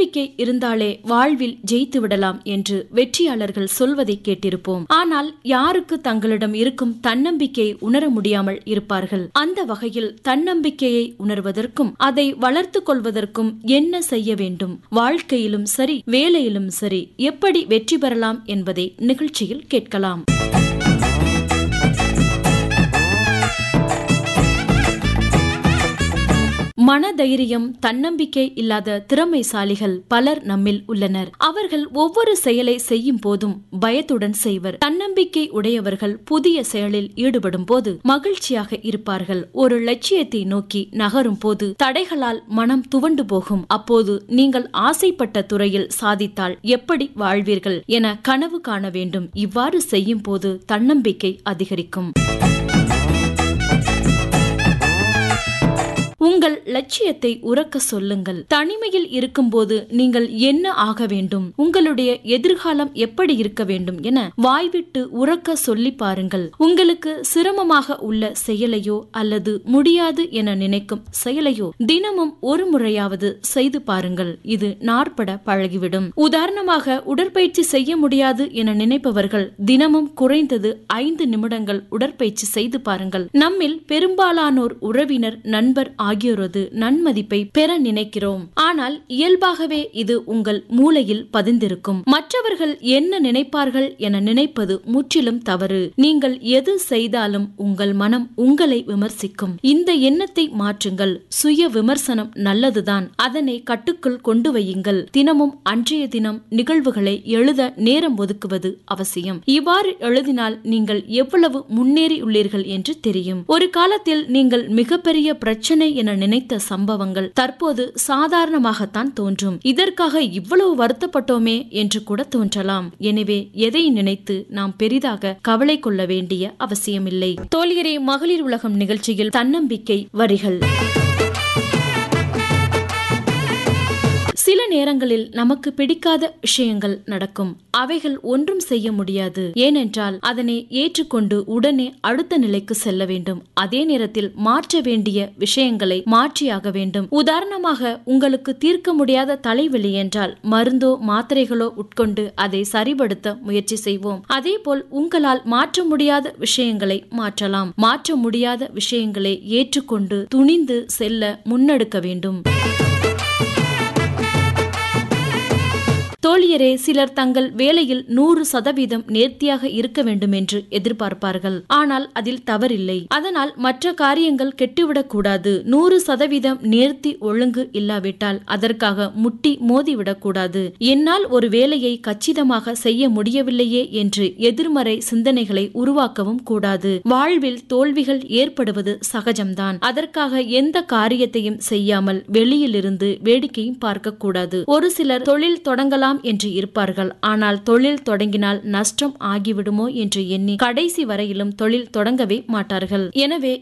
தன்னம்பிக்கை இருந்தாலே வாழ்வில் ஜெயித்து விடலாம் என்று வெற்றியாளர்கள் சொல்வதை கேட்டிருப்போம் ஆனால் யாருக்கு தங்களிடம் இருக்கும் தன்னம்பிக்கை உணர முடியாமல் இருப்பார்கள் அந்த வகையில் தன்னம்பிக்கையை உணர்வதற்கும் அதை வளர்த்து கொள்வதற்கும் என்ன செய்ய வேண்டும் வாழ்க்கையிலும் சரி வேலையிலும் சரி எப்படி வெற்றி பெறலாம் என்பதை நிகழ்ச்சியில் கேட்கலாம் மனதைரியம் தன்னம்பிக்கை இல்லாத திறமைசாலிகள் பலர் நம்மில் உள்ளனர் அவர்கள் ஒவ்வொரு செயலை செய்யும் போதும் பயத்துடன் செய்வர் தன்னம்பிக்கை உடையவர்கள் புதிய செயலில் ஈடுபடும் போது மகிழ்ச்சியாக இருப்பார்கள் ஒரு லட்சியத்தை நோக்கி நகரும் போது தடைகளால் மனம் துவண்டு போகும் அப்போது நீங்கள் ஆசைப்பட்ட துறையில் சாதித்தால் எப்படி வாழ்வீர்கள் என கனவு காண வேண்டும் இவ்வாறு செய்யும் போது தன்னம்பிக்கை அதிகரிக்கும் உங்கள் லட்சியத்தை உறக்க சொல்லுங்கள் தனிமையில் இருக்கும்போது நீங்கள் என்ன ஆக வேண்டும் உங்களுடைய எதிர்காலம் எப்படி இருக்க வேண்டும் என வாய்விட்டு உறக்க சொல்லி பாருங்கள் உங்களுக்கு சிரமமாக உள்ள செயலையோ அல்லது முடியாது என நினைக்கும் செயலையோ தினமும் ஒரு முறையாவது செய்து பாருங்கள் இது நாற்பட பழகிவிடும் உதாரணமாக உடற்பயிற்சி செய்ய முடியாது என நினைப்பவர்கள் தினமும் குறைந்தது ஐந்து நிமிடங்கள் உடற்பயிற்சி செய்து பாருங்கள் நம்மில் பெரும்பாலானோர் உறவினர் நண்பர் ஆகியோரது நன்மதிப்பை பெற நினைக்கிறோம் ஆனால் இயல்பாகவே இது உங்கள் மூளையில் பதிந்திருக்கும் மற்றவர்கள் என்ன நினைப்பார்கள் என நினைப்பது முற்றிலும் தவறு நீங்கள் எது செய்தாலும் உங்கள் மனம் உங்களை விமர்சிக்கும் இந்த எண்ணத்தை மாற்றுங்கள் சுய விமர்சனம் நல்லதுதான் அதனை கட்டுக்குள் கொண்டு வையுங்கள் தினமும் அன்றைய தினம் நிகழ்வுகளை எழுத நேரம் ஒதுக்குவது அவசியம் இவ்வாறு எழுதினால் நீங்கள் எவ்வளவு முன்னேறியுள்ளீர்கள் என்று தெரியும் ஒரு காலத்தில் நீங்கள் மிகப்பெரிய பிரச்சனை என நினைத்த சம்பவங்கள் தற்போது சாதாரணமாகத்தான் தோன்றும் இதற்காக இவ்வளவு வருத்தப்பட்டோமே என்று கூட தோன்றலாம் எனவே எதை நினைத்து நாம் பெரிதாக கவலை கொள்ள வேண்டிய அவசியமில்லை தோழியரே மகளிர் உலகம் நிகழ்ச்சியில் தன்னம்பிக்கை வரிகள் சில நேரங்களில் நமக்கு பிடிக்காத விஷயங்கள் நடக்கும் அவைகள் ஒன்றும் செய்ய முடியாது ஏனென்றால் அதனை ஏற்றுக்கொண்டு உடனே அடுத்த நிலைக்கு செல்ல வேண்டும் அதே நேரத்தில் மாற்ற வேண்டிய விஷயங்களை மாற்றியாக வேண்டும் உதாரணமாக உங்களுக்கு தீர்க்க முடியாத தலைவலி என்றால் மருந்தோ மாத்திரைகளோ உட்கொண்டு அதை சரிபடுத்த முயற்சி செய்வோம் அதேபோல் உங்களால் மாற்ற முடியாத விஷயங்களை மாற்றலாம் மாற்ற முடியாத விஷயங்களை ஏற்றுக்கொண்டு துணிந்து செல்ல முன்னெடுக்க வேண்டும் தோழியரே சிலர் தங்கள் வேலையில் நூறு சதவீதம் நேர்த்தியாக இருக்க வேண்டும் என்று எதிர்பார்ப்பார்கள் ஆனால் அதில் தவறில்லை அதனால் மற்ற காரியங்கள் கெட்டுவிடக் கூடாது நூறு சதவீதம் நேர்த்தி ஒழுங்கு இல்லாவிட்டால் அதற்காக முட்டி மோதிவிடக் கூடாது என்னால் ஒரு வேலையை கச்சிதமாக செய்ய முடியவில்லையே என்று எதிர்மறை சிந்தனைகளை உருவாக்கவும் கூடாது வாழ்வில் தோல்விகள் ஏற்படுவது சகஜம்தான் அதற்காக எந்த காரியத்தையும் செய்யாமல் வெளியிலிருந்து வேடிக்கையும் பார்க்கக்கூடாது ஒரு சிலர் தொழில் தொடங்கலாம் செய்யலாம் என்று இருப்பார்கள் ஆனால் தொழில் தொடங்கினால் நஷ்டம் ஆகிவிடுமோ என்று எண்ணி கடைசி வரையிலும் தொழில் தொடங்கவே மாட்டார்கள் எனவே